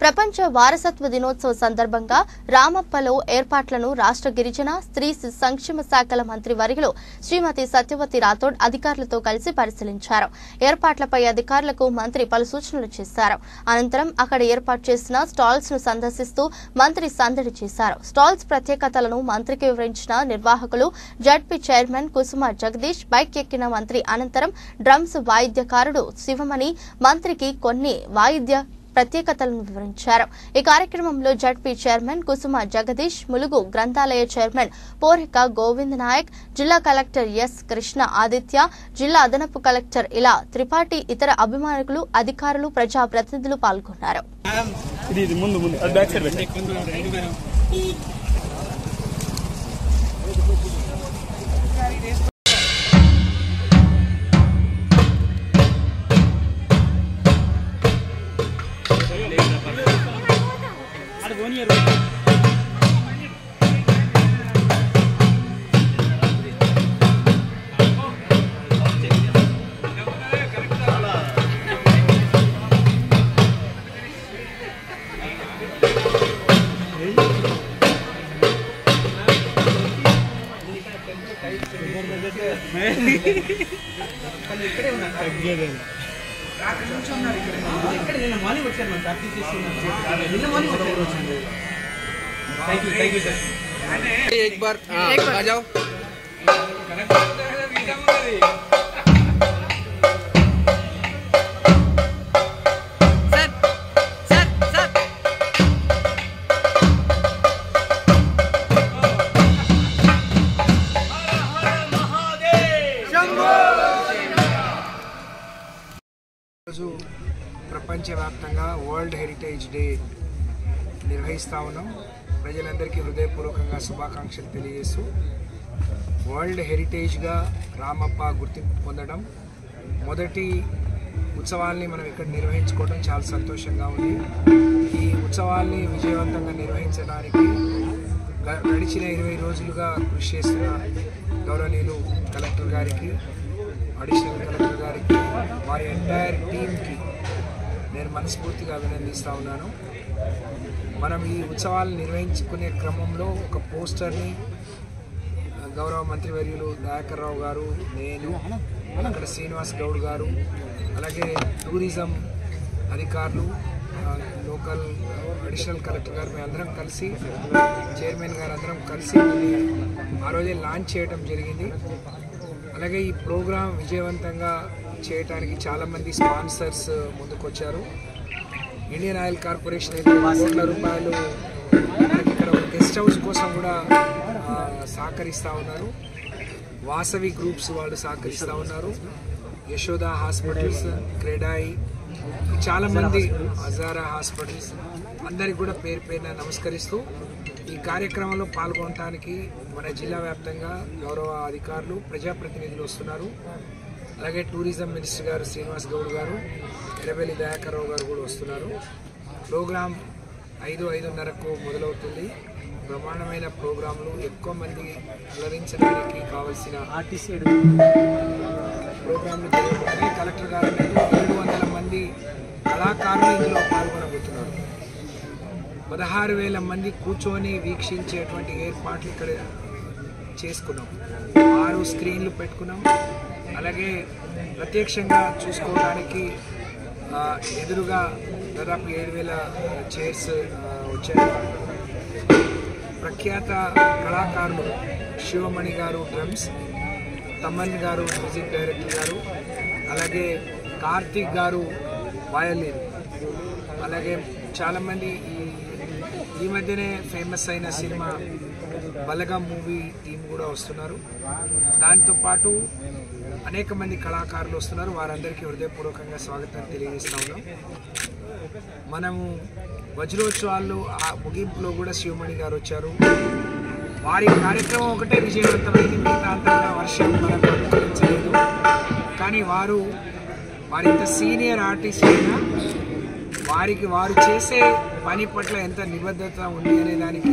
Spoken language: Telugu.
ప్రపంచ వారసత్వ దినోత్సవ సందర్భంగా రామప్పలో ఏర్పాట్లను రాష్ట్ర గిరిజన స్త్రీ శిశు సంక్షేమ శాఖల మంత్రి వర్యులు శ్రీమతి సత్యవతి రాథోడ్ అధికారులతో కలిసి పరిశీలించారు ఏర్పాట్లపై అధికారులకు మంత్రి పలు సూచనలు చేశారు అనంతరం అక్కడ ఏర్పాటు చేసిన స్టాల్స్ ను సందర్శిస్తూ మంత్రి సందడి చేశారు స్టాల్స్ ప్రత్యేకతలను మంత్రికి వివరించిన నిర్వాహకులు ZP chairman Kusuma Jagadish bike ఎక్కిన మంత్రి అనంతరం డ్రమ్స్ వాయిద్యకారుడు శివమణి మంత్రికి కొన్ని వాయిద్య ప్రత్యేకతలను వివరించారు ఈ కార్యక్రమంలో జడ్పీ చైర్మన్ కుసుమ జగదీష్ ములుగు గ్రంథాలయ చైర్మన్ పోరిక గోవింద్ నాయక్ జిల్లా కలెక్టర్ ఎస్ కృష్ణ ఆదిత్య జిల్లా అదనపు కలెక్టర్ ఇలా త్రిపాఠి ఇతర అభిమానులు అధికారులు ప్రజాప్రతినిధులు పాల్గొన్నారు ఇది ఇది ముందు ముందు అది బ్యాక్ సైడ్ పెట్టి एक बार हाँ, आ जाओ सर सर सर రోజు ప్రపంచవ్యాప్తంగా వరల్డ్ హెరిటేజ్ డే నిర్వహిస్తా ఉన్నాం ప్రజలందరికీ హృదయపూర్వకంగా శుభాకాంక్షలు తెలియజేస్తూ వరల్డ్ హెరిటేజ్గా రామప్ప గుర్తింపు పొందడం మొదటి ఉత్సవాల్ని మనం ఇక్కడ నిర్వహించుకోవడం చాలా సంతోషంగా ఉంది ఈ ఉత్సవాల్ని విజయవంతంగా నిర్వహించడానికి గ- గడిచిన ఇరవై రోజులుగా కృషి చేస్తున్న గౌరవనీయులు కలెక్టర్ గారికి అడిషనల్ కలెక్టర్ గారికి వారి ఎంటైర్ టీంకి నేను మనస్ఫూర్తిగా అభినందిస్తూ ఉన్నాను మనం ఈ ఉత్సవాలు నిర్వహించుకునే క్రమంలో ఒక పోస్టర్ని ఆ, గౌరవ మంత్రివర్యులు దయాకర్ రావు గారు నేను అక్కడ శ్రీనివాస్ గౌడ్ గారు అలాగే టూరిజం అధికారులు ఆ, లోకల్ అడిషనల్ కలెక్టర్ గారు మేము అందరం కలిసి చైర్మన్ గారు అందరం కలిసి దీన్ని ఆ రోజే లాంచ్ చేయడం జరిగింది అలాగే ఈ ప్రోగ్రాం విజయవంతంగా చేయడానికి చాలామంది స్పాన్సర్స్ ముందుకొచ్చారు ఇండియన్ ఆయిల్ కార్పొరేషన్ అయితే కోట్ల రూపాయలు మనకి ఇక్కడ ఒక గెస్ట్ హౌస్ కోసం కూడా ఆ, సహకరిస్తూ ఉన్నారు వాసవి గ్రూప్స్ వాళ్ళు సహకరిస్తూ ఉన్నారు యశోద హాస్పిటల్స్ క్రెడాయి చాలా మంది హజారా హాస్పిటల్స్ అందరికి కూడా పేరు పేరున నమస్కరిస్తూ ఈ కార్యక్రమంలో పాల్గొనడానికి మన జిల్లా వ్యాప్తంగా గౌరవ అధికారులు ప్రజాప్రతినిధులు వస్తున్నారు అలాగే టూరిజం మినిస్టర్ గారు శ్రీనివాస్ గౌడ్ గారు ఎర్రబెల్లి దయాకర్ రావు గారు కూడా వస్తున్నారు ప్రోగ్రాం ఐదు ఐదున్నరకు మొదలవుతుంది బ్రహ్మాండమైన ప్రోగ్రాంలు ఎక్కువ మంది అలరించడానికి కావలసిన ప్రోగ్రాంలు జరుగుతున్నాయి కలెక్టర్ గారు అన్నట్టు ఏడు వందల మంది కళాకారులు ఇందులో పాల్గొనబోతున్నారు పదహారు వేల మంది కూర్చొని వీక్షించేటువంటి ఏర్పాట్లు ఇక్కడ చేసుకున్నాం ఆరు స్క్రీన్లు పెట్టుకున్నాం అలాగే ప్రత్యక్షంగా చూసుకోవడానికి ఆ, ఎదురుగా దాదాపు ఏడు వేల చైర్స్ ఆ, వచ్చాయి ప్రఖ్యాత కళాకారులు శివమణి గారు డ్రమ్స్ తమన్ గారు మ్యూజిక్ డైరెక్టర్ గారు అలాగే కార్తీక్ గారు వయలిన్ అలాగే చాలామంది ఈ ఈ మధ్యనే ఫేమస్ అయిన సినిమా బలగం మూవీ టీం కూడా వస్తున్నారు దాంతోపాటు అనేక మంది కళాకారులు వస్తున్నారు వారందరికీ హృదయపూర్వకంగా స్వాగతం తెలియజేస్తా ఉన్నాం మనము వజ్రోత్సవాల్లో ఆ ముగింపులో కూడా శివమణి గారు వచ్చారు వారి కార్యక్రమం ఒకటే విజయవంతమైంది మిగతా అంతా కూడా వర్షం మనకు అనుకూలించలేదు కానీ వారు వారి ఇంత సీనియర్ ఆర్టిస్ట్ అయినా వారికి వారు చేసే పని పట్ల ఎంత నిబద్ధత ఉంది అనే దానికి